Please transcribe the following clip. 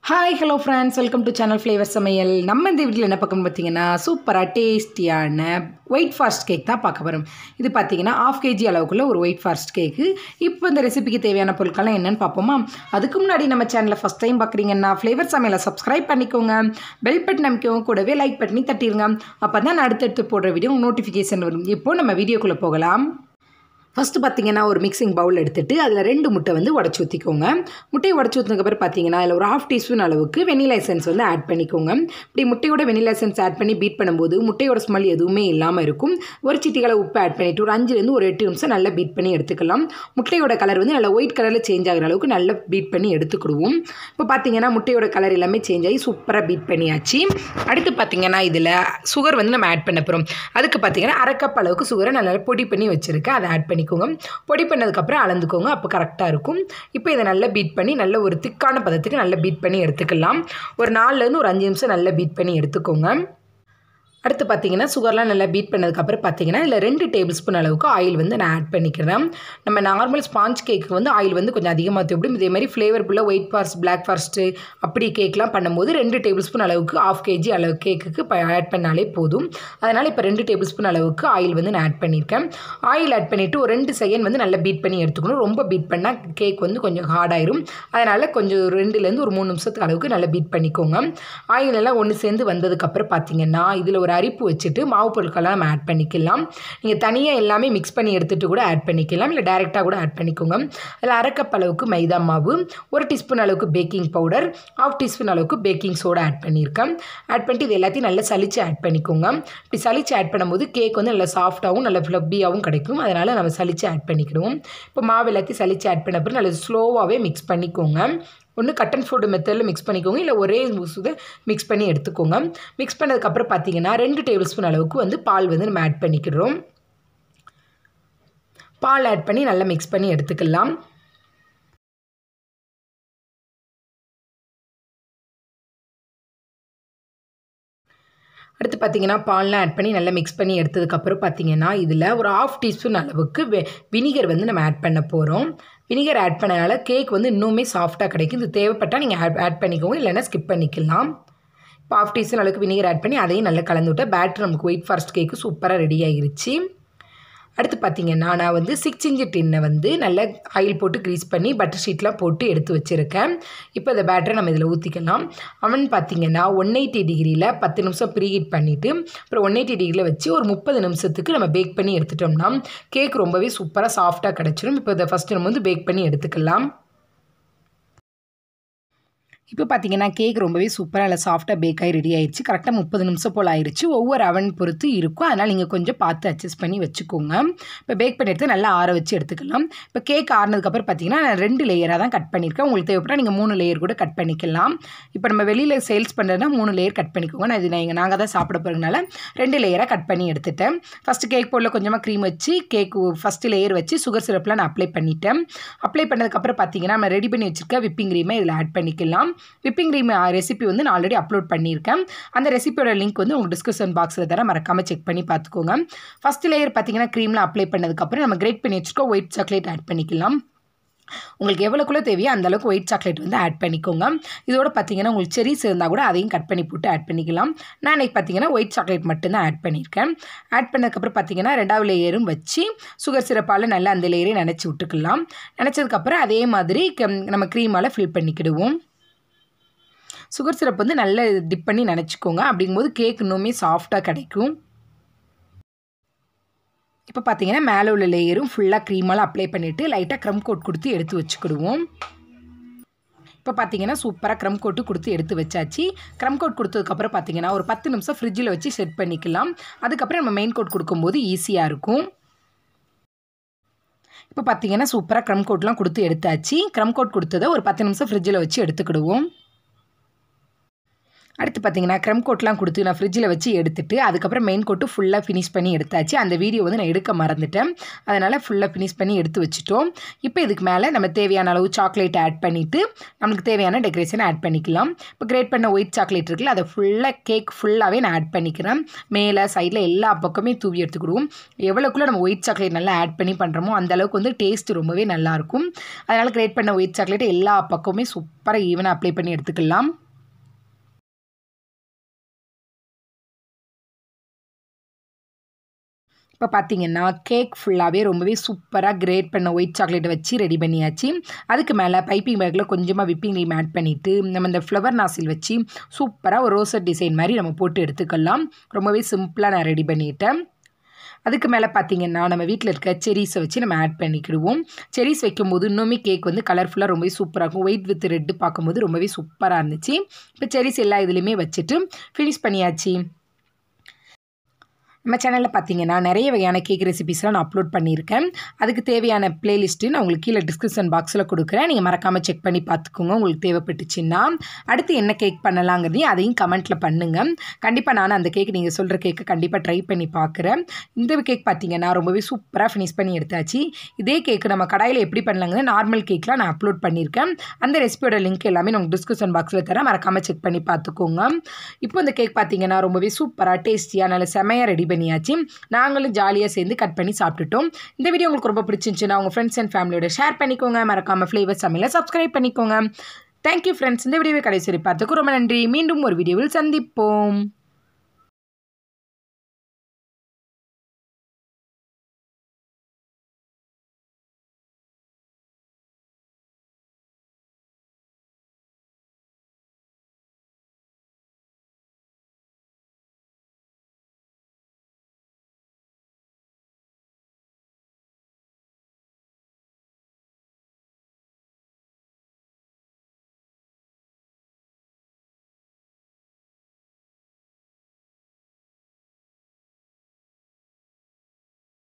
hi hello friends welcome to channel flavour சமையல் நம்ம இந்த வீட்டில் என்ன பார்க்கணும் பார்த்தீங்கன்னா சூப்பராக டேஸ்டியான ஒயிட் ஃபாஸ்ட் கேக் தான் பார்க்க போகிறோம் இது பார்த்தீங்கன்னா ஆஃப் கேஜி அளவுக்குள்ள ஒரு ஒயிட் ஃபாஸ்ட் கேக்கு இப்போ இந்த ரெசிபிக்கு தேவையான பொருட்கள்லாம் என்னென்னு பார்ப்போமா அதுக்கு முன்னாடி நம்ம சேனலை ஃபஸ்ட் டைம் பார்க்குறீங்கன்னா ஃப்ளேவர் சமையலை சப்ஸ்கிரைப் பண்ணிக்கோங்க பெல் பட்டன் அமைக்கவும் கூடவே லைக் பண்ணி தட்டிடுங்க அப்போ தான் நான் அடுத்தடுத்து போடுற வீடியோ நோட்டிஃபிகேஷன் வரும் இப்போ நம்ம வீடியோக்குள்ளே போகலாம் ஃபஸ்ட்டு பார்த்தீங்கன்னா ஒரு மிக்சிங் பவுல் எடுத்துகிட்டு அதில் ரெண்டு முட்டை வந்து உடச்சி ஊற்றிக்கோங்க முட்டையை உடச்சி ஊற்றினதுக்கப்புறம் பார்த்தீங்கன்னா அதில் ஒரு ஹாஃப் டீஸ்பூன் அளவுக்கு வெனிலா எசன்ஸ் வந்து ஆட் பண்ணிக்கோங்க இப்படி முட்டையோட வெனிலா எசன்ஸ் ஆட் பண்ணி பீட் பண்ணும்போது முட்டையோட ஸ்மெல் எதுவுமே இல்லாமல் இருக்கும் ஒரு சிட்டிகளை உப்பு ஆட் பண்ணிவிட்டு ஒரு அஞ்சுலேருந்து ஒரு எட்டு நிமிஷம் நல்லா பீட் பண்ணி எடுத்துக்கலாம் முட்டையோட கலர் வந்து நல்லா ஒயிட் கலரில் சேஞ்ச் ஆகிற அளவுக்கு நல்லா பீட் பண்ணி எடுத்துக்கிடுவோம் இப்போ பார்த்தீங்கன்னா முட்டையோட கலர் எல்லாமே சேஞ்ச் ஆகி சூப்பராக பீட் பண்ணியாச்சு அடுத்து பார்த்தீங்கன்னா இதில் சுகர் வந்து நம்ம ஆட் பண்ண போகிறோம் அதுக்கு பார்த்தீங்கன்னா அரை கப் அளவுக்கு சுகரை நல்லா பொடி பண்ணி வச்சுருக்கேன் அதை ஆட் பண்ணிக்கோங்க பொடி பண்ணதுக்கப்புறம் அளந்துக்கோங்க அப்போ கரெக்டாக இருக்கும் இப்போ இதை நல்லா பீட் பண்ணி நல்ல ஒரு திக்கான பதத்துக்கு நல்லா பீட் பண்ணி எடுத்துக்கலாம் ஒரு நாலுலேருந்து ஒரு அஞ்சு நிமிஷம் நல்லா பீட் பண்ணி எடுத்துக்கோங்க அடுத்து பார்த்தீங்கன்னா சுகர்லாம் நல்லா பீட் பண்ணதுக்கப்புறம் பார்த்தீங்கன்னா இதில் ரெண்டு டேபிள் ஸ்பூன் அளவுக்கு ஆயில் வந்து நான் ஆட் பண்ணிக்கிறேன் நம்ம நார்மல் ஸ்பாஞ்ச் கேக்கு வந்து ஆயில் வந்து கொஞ்சம் அதிகமாக தேவைப்படும் இதே மாதிரி ஃப்ளேவர்ஃபுல்லாக ஒயிட் ஃபாஸ்ட் பிளாக் ஃபாஸ்ட்டு அப்படி கேக்லாம் பண்ணும்போது ரெண்டு டேபிள் ஸ்பூன் அளவுக்கு ஆஃப் கேஜி அளவு கேக்குக்கு இப்போ ஆட் பண்ணாலே போதும் அதனால் இப்போ ரெண்டு டேபிள் ஸ்பூன் அளவுக்கு ஆயில் வந்து நான் ஆட் பண்ணியிருக்கேன் ஆயில் ஆட் பண்ணிவிட்டு ஒரு ரெண்டு செகண்ட் வந்து நல்லா பீட் பண்ணி எடுத்துக்கணும் ரொம்ப பீட் பண்ணால் கேக் வந்து கொஞ்சம் ஹார்டாயிரும் அதனால் கொஞ்சம் ரெண்டுலேருந்து ஒரு மூணு நிமிஷத்துக்கு அளவுக்கு நல்லா பீட் பண்ணிக்கோங்க ஆயில் எல்லாம் ஒன்று சேர்ந்து வந்ததுக்கப்புறம் பார்த்தீங்கன்னா இதில் ஒரு அரிப்பு வச்சுட்டு மாவு பொருட்கள்லாம் நம்ம ஆட் பண்ணிக்கலாம் நீங்கள் தனியாக எல்லாமே மிக்ஸ் பண்ணி எடுத்துகிட்டு கூட ஆட் பண்ணிக்கலாம் இல்லை டேரெக்டாக கூட ஆட் பண்ணிக்கோங்க அதில் அரை கப் அளவுக்கு மைதா மாவு ஒரு டீஸ்பூன் அளவுக்கு பேக்கிங் பவுடர் ஆஃப் டீஸ்பூன் அளவுக்கு பேக்கிங் சோடா ஆட் பண்ணியிருக்கேன் ஆட் பண்ணிட்டு இது எல்லாத்தையும் நல்லா சளிச்சு ஆட் பண்ணிக்கோங்க இப்படி சளிச்சு ஆட் பண்ணும்போது கேக் வந்து நல்லா சாஃப்டாகவும் நல்லா ஃப்ளப்பியாகவும் கிடைக்கும் அதனால் நம்ம சளிச்சு ஆட் பண்ணிக்கிடுவோம் இப்போ மாவு எல்லாத்தையும் சளிச்சு ஆட் பண்ண அப்புறம் நல்லா ஸ்லோவாகவே மிக்ஸ் பண்ணிக்கோங்க ஒன்று கட் அண்ட் ஃபோல்டு மெத்தடில் மிக்ஸ் பண்ணிக்கோங்க இல்லை ஒரே சுதை மிக்ஸ் பண்ணி எடுத்துக்கோங்க மிக்ஸ் பண்ணதுக்கப்புறம் பார்த்தீங்கன்னா ரெண்டு டேபிள் ஸ்பூன் அளவுக்கு வந்து பால் வந்து நம்ம ஆட் பண்ணிக்கிறோம் பால் ஆட் பண்ணி நல்லா மிக்ஸ் பண்ணி எடுத்துக்கலாம் அடுத்து பார்த்தீங்கன்னா பால்லாம் ஆட் பண்ணி நல்லா மிக்ஸ் பண்ணி எடுத்ததுக்கப்புறம் பார்த்தீங்கன்னா இதில் ஒரு ஆஃப் டீஸ்பூன் அளவுக்கு வெ வினிகர் வந்து நம்ம ஆட் பண்ண போகிறோம் வினிகர் ஆட் பண்ணனால கேக் வந்து இன்னுமே சாஃப்டாக கிடைக்கும் இது தேவைப்பட்டால் நீங்கள் ஆட் ஆட் பண்ணிக்கோங்க இல்லைன்னா ஸ்கிப் பண்ணிக்கலாம் இப்போ ஆஃப் டீஸ்பூன் அளவுக்கு வினிகர் ஆட் பண்ணி அதையும் நல்லா கலந்து விட்டால் பேட்டர் நமக்கு ஒயிட் ஃபாஸ்ட் கேக்கு சூப்பராக ரெடி ஆகிருச்சு அடுத்து பார்த்தீங்கன்னா நான் வந்து சிக்ஸ் இன்ச்சு டின்னை வந்து நல்லா ஆயில் போட்டு க்ரீஸ் பண்ணி பட்டர் ஷீட்லாம் போட்டு எடுத்து வச்சுருக்கேன் இப்போ இந்த பேட்டரை நம்ம இதில் ஊற்றிக்கலாம் அவன் பார்த்தீங்கன்னா ஒன் எயிட்டி டிகிரியில் பத்து நிமிஷம் ப்ரீ ஹீட் பண்ணிவிட்டு அப்புறம் ஒன் எயிட்டி டிகிரியில் வச்சு ஒரு முப்பது நிமிஷத்துக்கு நம்ம பேக் பண்ணி எடுத்துட்டோம்னா கேக் ரொம்பவே சூப்பராக சாஃப்டாக கிடச்சிரும் இப்போ இதை ஃபஸ்ட்டு நம்ம வந்து பேக் பண்ணி எடுத்துக்கலாம் இப்போ பார்த்தீங்கன்னா கேக் ரொம்பவே சூப்பராக இல்லை சாஃப்டாக பேக் ஆகி ரெடி ஆயிடுச்சு கரெக்டாக முப்பது நிமிஷம் போல் ஆயிடுச்சு ஒவ்வொரு அவன் பொறுத்து இருக்கும் அதனால் நீங்கள் கொஞ்சம் பார்த்து அட்ஜஸ்ட் பண்ணி வச்சுக்கோங்க இப்போ பேக் பண்ணி எடுத்து நல்லா ஆற வச்சு எடுத்துக்கலாம் இப்போ கேக் ஆறினதுக்கப்புறம் பார்த்தீங்கன்னா நான் ரெண்டு லேயராக தான் கட் பண்ணியிருக்கேன் உங்களுக்கு தேவைப்பட்டால் நீங்கள் மூணு லேயர் கூட கட் பண்ணிக்கலாம் இப்போ நம்ம வெளியில் சேல்ஸ் பண்ணுறதுனா மூணு லேயர் கட் பண்ணிக்கோங்க நான் இது நீங்கள் நாங்கள் தான் சாப்பிட போகிறதுனால ரெண்டு லேயராக கட் பண்ணி எடுத்துட்டேன் ஃபஸ்ட்டு கேக் போர்டில் கொஞ்சமாக க்ரீம் வச்சு கேக் ஃபஸ்ட்டு லேயர் வச்சு சுகர் சிரப்பில் நான் அப்ளை பண்ணிட்டேன் அப்ளை பண்ணதுக்கப்புறம் பார்த்தீங்கன்னா நம்ம ரெடி பண்ணி வச்சுருக்க விப்பிங் க்ரீமை இதில் ஆட் பண்ணிக்கலாம் விப்பிங் க்ரீம் ரெசிபி வந்து நான் ஆல்ரெடி அப்லோட் பண்ணியிருக்கேன் அந்த ரெசிபியோட லிங்க் வந்து உங்கள் டிஸ்கிரிப்ஷன் பாக்ஸில் தர மறக்காமல் செக் பண்ணி பார்த்துக்கோங்க ஃபஸ்ட் லேயர் பார்த்தீங்கன்னா க்ரீமில் அப்ளை பண்ணதுக்கப்புறம் நம்ம கிரேட் பண்ணி வச்சுருக்கோம் ஒயிட் சாக்லேட் ஆட் பண்ணிக்கலாம் உங்களுக்கு எவ்வளோக்குள்ளே தேவையோ அந்தளவுக்கு ஒயிட் சாக்லேட் வந்து ஆட் பண்ணிக்கோங்க இதோட பார்த்தீங்கன்னா உங்களுக்கு செரிஸ் இருந்தால் கூட அதையும் கட் பண்ணி போட்டு ஆட் பண்ணிக்கலாம் நான் இன்றைக்கி பார்த்தீங்கன்னா ஒயிட் சாக்லேட் மட்டும்தான் ஆட் பண்ணியிருக்கேன் ஆட் பண்ணதுக்கப்புறம் பார்த்தீங்கன்னா ரெண்டாவது லேயரும் வச்சு சுகர் சிரப்பால் நல்லா அந்த லேயரையும் நினச்சி விட்டுக்கலாம் நினச்சதுக்கப்புறம் அதே மாதிரி நம்ம க்ரீமால் ஃபில் பண்ணிக்கிடுவோம் சுகர் சிரப் வந்து நல்லா டிப் பண்ணி நினச்சிக்கோங்க அப்படிங்கும்போது கேக் இன்னுமே சாஃப்டாக கிடைக்கும் இப்போ பார்த்தீங்கன்னா மேலே உள்ள லேயரும் ஃபுல்லாக க்ரீமால் அப்ளை பண்ணிவிட்டு லைட்டாக க்ரம் கோட் கொடுத்து எடுத்து வச்சுக்கிடுவோம் இப்போ பார்த்தீங்கன்னா சூப்பராக க்ரம் கோட்டு கொடுத்து எடுத்து வச்சாச்சு க்ரம் கோட் கொடுத்ததுக்கப்புறம் பார்த்தீங்கன்னா ஒரு பத்து நிமிஷம் ஃப்ரிட்ஜில் வச்சு செட் பண்ணிக்கலாம் அதுக்கப்புறம் நம்ம மெயின் கோட் கொடுக்கும்போது ஈஸியாக இருக்கும் இப்போ பார்த்தீங்கன்னா சூப்பராக க்ரம் கோட்லாம் கொடுத்து எடுத்தாச்சு க்ரம் கோட் கொடுத்ததை ஒரு பத்து நிமிஷம் ஃப்ரிட்ஜில் வச்சு எடுத்துக்கிடுவோம் அடுத்து பார்த்தீங்கன்னா க்ரம் கோட்லாம் கொடுத்து நான் ஃப்ரிட்ஜில் வச்சு எடுத்துட்டு அதுக்கப்புறம் மெயின் கோட்டு ஃபுல்லாக ஃபினிஷ் பண்ணி எடுத்தாச்சு அந்த வீடியோ வந்து நான் எடுக்க மறந்துட்டேன் அதனால் ஃபுல்லாக ஃபினிஷ் பண்ணி எடுத்து வச்சுட்டோம் இப்போ இதுக்கு மேலே நம்ம தேவையான அளவு சாக்லேட் ஆட் பண்ணிவிட்டு நம்மளுக்கு தேவையான டெக்கரேஷன் ஆட் பண்ணிக்கலாம் இப்போ கிரேட் பண்ண ஒயிட் சாக்லேட் இருக்குல்ல அதை ஃபுல்லாக கேக் ஃபுல்லாகவே நான் ஆட் பண்ணிக்கிறேன் மேலே சைடில் எல்லா பக்கமே தூவி எடுத்துக்கிடுவோம் எவ்வளோக்குள்ளே நம்ம ஒயிட் சாக்லேட் நல்லா ஆட் பண்ணி பண்ணுறோமோ அந்த அளவுக்கு வந்து டேஸ்ட் ரொம்பவே நல்லாயிருக்கும் அதனால் கிரேட் பண்ண ஒயிட் சாக்லேட்டை எல்லா பக்கமுமே சூப்பராக ஈவனாக அப்ளை பண்ணி எடுத்துக்கலாம் இப்போ பார்த்தீங்கன்னா கேக் ஃபுல்லாகவே ரொம்பவே சூப்பராக கிரேட் பண்ண ஒயிட் சாக்லேட்டை வச்சு ரெடி பண்ணியாச்சு அதுக்கு மேலே பைப்பிங் பேக்கில் கொஞ்சமாக விப்பிங் க்ரீம் ஆட் பண்ணிவிட்டு நம்ம இந்த ஃப்ளவர் நாசில் வச்சு சூப்பராக ஒரு ரோசர் டிசைன் மாதிரி நம்ம போட்டு எடுத்துக்கலாம் ரொம்பவே சிம்பிளாக நான் ரெடி பண்ணிட்டேன் அதுக்கு மேலே பார்த்தீங்கன்னா நம்ம வீட்டில் இருக்க செரீஸை வச்சு நம்ம ஆட் பண்ணிக்கிடுவோம் செரீஸ் வைக்கும்போது இன்னுமே கேக் வந்து கலர்ஃபுல்லாக ரொம்பவே சூப்பராக இருக்கும் ஒயிட் வித் ரெட்டு பார்க்கும்போது ரொம்பவே சூப்பராக இருந்துச்சு இப்போ செரீஸ் எல்லா இதுலேயுமே வச்சுட்டு ஃபினிஷ் பண்ணியாச்சு நம்ம சேனலில் பார்த்தீங்கன்னா நிறைய வகையான கேக் ரெசிபிஸ்லாம் நான் அப்லோட் பண்ணியிருக்கேன் அதுக்கு தேவையான பிளேலிஸ்ட்டு நான் உங்களுக்கு கீழே டிஸ்கிரிப்ஷன் பாக்ஸில் கொடுக்குறேன் நீங்கள் மறக்காமல் செக் பண்ணி பார்த்துக்கோங்க உங்களுக்கு தேவைப்பட்டுச்சுன்னா அடுத்து என்ன கேக் பண்ணலாங்கிறதையும் அதையும் கமெண்ட்டில் பண்ணுங்கள் கண்டிப்பாக நான் அந்த கேக் நீங்கள் சொல்கிற கேக்கு கண்டிப்பாக ட்ரை பண்ணி பார்க்குறேன் இந்த கேக் பார்த்தீங்கன்னா ரொம்பவே சூப்பராக ஃபினிஷ் பண்ணி எடுத்தாச்சு இதே கேக்கு நம்ம கடாயில் எப்படி பண்ணலாங்க நார்மல் கேக்லாம் நான் அப்லோட் பண்ணியிருக்கேன் அந்த ரெசிபியோட லிங்க் எல்லாமே நான் டிஸ்கிரிப்ஷன் பாக்ஸில் தரேன் மறக்காமல் செக் பண்ணி பார்த்துக்கோங்க இப்போ இந்த கேக் பார்த்தீங்கன்னா ரொம்பவே சூப்பராக டேஸ்டியாக நல்ல செமையாக ரெடி பண்ணியாச்சு நாங்களும் ஜாலியாக சேர்ந்து கட் பண்ணி சாப்பிட்டுட்டோம் இந்த வீடியோ உங்களுக்கு ரொம்ப பிடிச்சிருந்துச்சுன்னா உங்கள் ஃப்ரெண்ட்ஸ் அண்ட் ஃபேமிலியோட ஷேர் பண்ணிக்கோங்க மறக்காமல் ஃப்ளேவர் சமையலை சப்ஸ்கிரைப் பண்ணிக்கோங்க தேங்க்யூ ஃப்ரெண்ட்ஸ் இந்த வீடியோவை கடைசி வரை பார்த்துக்கு ரொம்ப நன்றி மீண்டும் ஒரு வீடியோவில் சந்திப்போம்